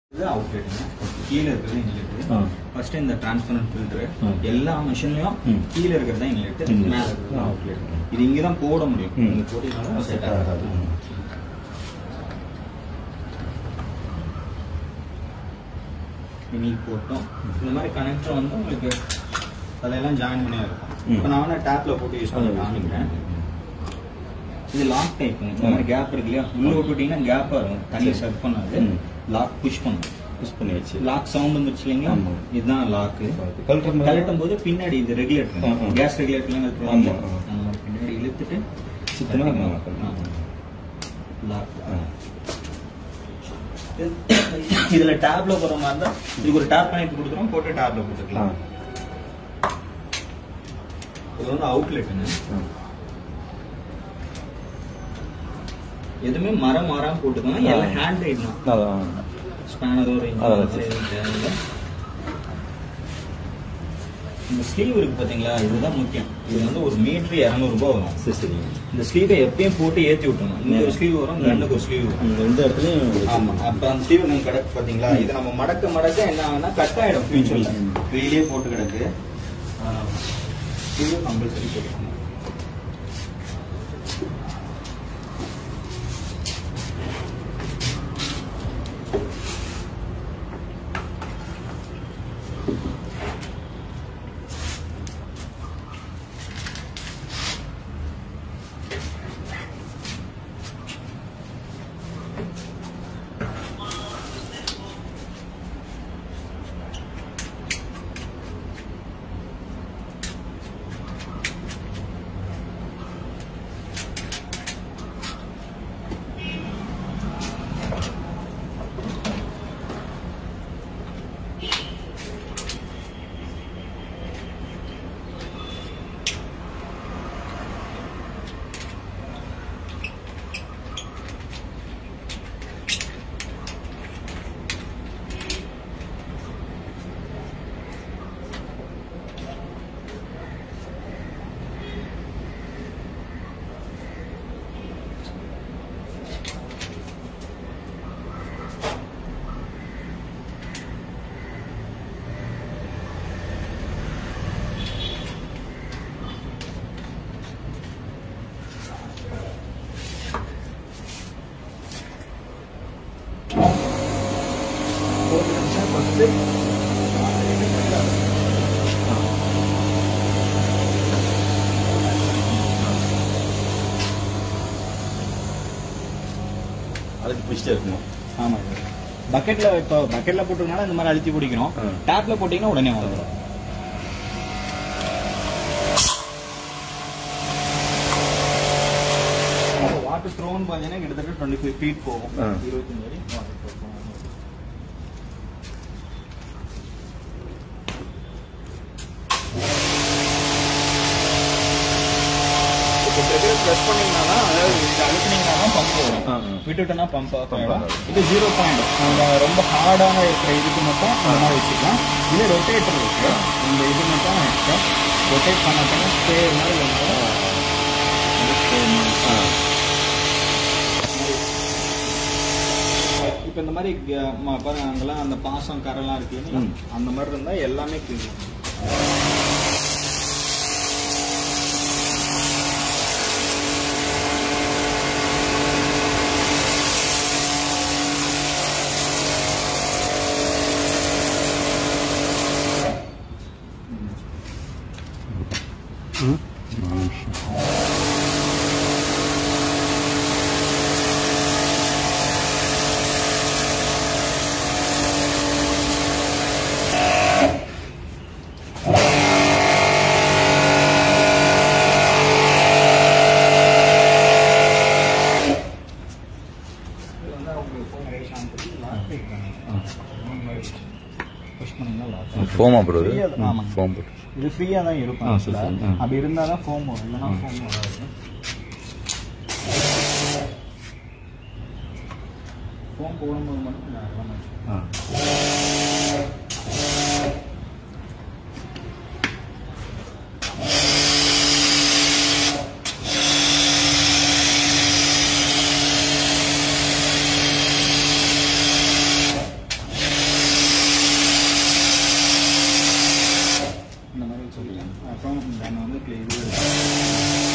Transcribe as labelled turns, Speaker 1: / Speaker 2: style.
Speaker 1: இது அவுட்லெட்டுங்க கீழே இருக்கிறது இன்லெட்
Speaker 2: ஆ.
Speaker 1: ஃபர்ஸ்ட் இந்த டிரான்ஸ்பரண்ட் ஃபில்டர்
Speaker 2: ஆ.
Speaker 1: எல்லா மிஷின்லயும்
Speaker 2: ம்.
Speaker 1: கீழே இருக்கிறது தான் இன்லெட்
Speaker 2: Inlet.
Speaker 1: மேல இருக்கிறது
Speaker 2: ஆ.
Speaker 1: அவுட்லெட் இது இங்க தான் போட முடியும்
Speaker 2: ம்.
Speaker 1: இங்க போட்டீங்கன்னா
Speaker 2: Set
Speaker 1: செட்
Speaker 2: ஆகாது.
Speaker 1: ஆகாது இன்னைக்கு போட்டோம் இந்த மாதிரி கனெக்டர் வந்து உங்களுக்கு அதெல்லாம் ஜாயின் பண்ணி இருக்கும்
Speaker 2: ம்.
Speaker 1: இப்போ நான் வந்து டேப்ல போட்டு யூஸ் பண்ணி காமிக்கிறேன் இது லாக் டைப் இந்த மாதிரி கேப் இருக்கு இல்லையா உள்ள விட்டுட்டீங்கன்னா கேப் வரும் தனியாக செட் பண்ணாது
Speaker 2: ம்.
Speaker 1: லாக் புஷ் பண்ணும்
Speaker 2: புஷ் பண்ணியாச்சு
Speaker 1: லாக் சவுண்ட் வந்துருச்சு இல்லைங்களா
Speaker 2: ஆமா.
Speaker 1: இதுதான் லாக்கு
Speaker 2: கழட்டும் போது-
Speaker 1: கழட்டும் போது பின்னாடி இது
Speaker 2: ஆ,
Speaker 1: ரெகுலேட்டர்
Speaker 2: ஆ.
Speaker 1: கேஸ் ரெகுலேட்டர்லாம்
Speaker 2: ஆமா,
Speaker 1: கழட்டுவாங்க
Speaker 2: ஆ.
Speaker 1: ஆமா, பின்னாடி இழுத்துட்டு
Speaker 2: சுத்தினா lock.
Speaker 1: லாக்
Speaker 2: ஆ.
Speaker 1: இதுல டேப்ல போற மாதிரி இருந்தா இதுக்கு ஒரு டேப் கனெக்ட் கொடுத்துரும் போட்டு டேப்ல போட்டுக்கலாம் இது வந்து அவுட்லெட்டுங்க
Speaker 2: ஆ.
Speaker 1: எதுவுமே மரம் மாறாம போட்டுக்கணும்
Speaker 2: ஆ.
Speaker 1: எல்லாம் ஹேண்ட் ரைட் தான்
Speaker 2: அதான்.
Speaker 1: ஸ்பேனரோ
Speaker 2: அதான் சரி.
Speaker 1: இந்த ஸ்லீவ் இருக்கு பாத்தீங்களா இதுதான் முக்கியம் இது வந்து ஒரு மீட்டர் இரநூறு ரூபாய் வரும்
Speaker 2: சரி சரிங்க
Speaker 1: இந்த ஸ்லீவை எப்பயும் போட்டு ஏத்தி விட்டணும் இங்க ஒரு ஸ்லீவ் வரும் இங்க ரெண்டுக்கு ஒரு ஸ்லீவ் வரும்
Speaker 2: இந்த ரெண்டு இடத்துலயும்
Speaker 1: ஆமா அப்ப அந்த ஸ்லீவ் நம்ம கிடக்கு பாத்தீங்களா இது நம்ம மடக்க மடக்க என்ன ஆகும்னா கட் ஆயிடும் ஃபியூச்சர்ல
Speaker 2: ம்.
Speaker 1: வெளியே போட்டு கிடக்கு ஸ்லீவ் கம்பல்சரி போட்டுக்கணும் போட்டு ஃபர்ஸ்ட்
Speaker 2: அதுக்கு பிடிச்சிட்டே இருக்கணும்
Speaker 1: ஆமா பக்கெட்ல இப்போ பக்கெட்ல போட்டுருக்கனால இந்த மாதிரி அழுத்தி பிடிக்கிறோம்
Speaker 2: ஆ.
Speaker 1: டேப்ல போட்டீங்கன்னா உடனே வந்துடும் வாட்டர் த்ரோன்னு பார்த்தீங்கன்னா கிட்டத்தட்ட டுவெண்ட்டி ஃபைவ் ஃபீட் போகும்
Speaker 2: ஆ.
Speaker 1: இருபத்தஞ்சு அடி water flow போகும். இப்போ pressure press பண்ணீங்கன்னா தான், அதாவது இது அழுத்துனீங்கன்னா தான் பம்ப் வரும்
Speaker 2: ஆ, ஆ.
Speaker 1: விட்டுட்டோம்னா பம்ப் ஆஃப்
Speaker 2: Pump
Speaker 1: ஆகிடும்
Speaker 2: ஆகாது.
Speaker 1: இது ஜீரோ பாயிண்ட் நம்ம ரொம்ப ஹார்டான இருக்கிற இதுக்கு மட்டும் அந்த மாதிரி வச்சுக்கலாம் இது ரொட்டேட்டர் இருக்கு இந்த இது மட்டும் எக்ஸ்ட்ரா ரொட்டேட் பண்ண ஸ்பே மாதிரி இப்போ இந்த மாதிரி க- ம- பாருங்க அங்கெல்லாம் அந்த பாசம் கரெல்லாம் இருக்கு இல்லைங்களா?
Speaker 2: ம்.
Speaker 1: அந்த மாதிரி இருந்தா எல்லாமே கிளீன் இது வந்து அவங்க ஃபோன் ரைஸ் ஆன் பண்ணி லாக் புஷ் பண்ணீங்கன்னா லாக்
Speaker 2: ஃபோமா ப்ரோ
Speaker 1: Free-ஆ தான், ஆமாங்க.
Speaker 2: ஃபோம் போட்டு
Speaker 1: இது ஃப்ரீயா தான் இருக்கும்
Speaker 2: ஆ,
Speaker 1: actually.
Speaker 2: சரி, சரி. ஆ.
Speaker 1: அப்படி இருந்தா தான் ஃபோம் வரும் இல்லைன்னா ஃபோம் வராது ஃபோம் போடும்போது மட்டும் நான் எல்லாம் வச்சுக்கணும்.
Speaker 2: ஆ
Speaker 1: ஆ தென் வந்து இது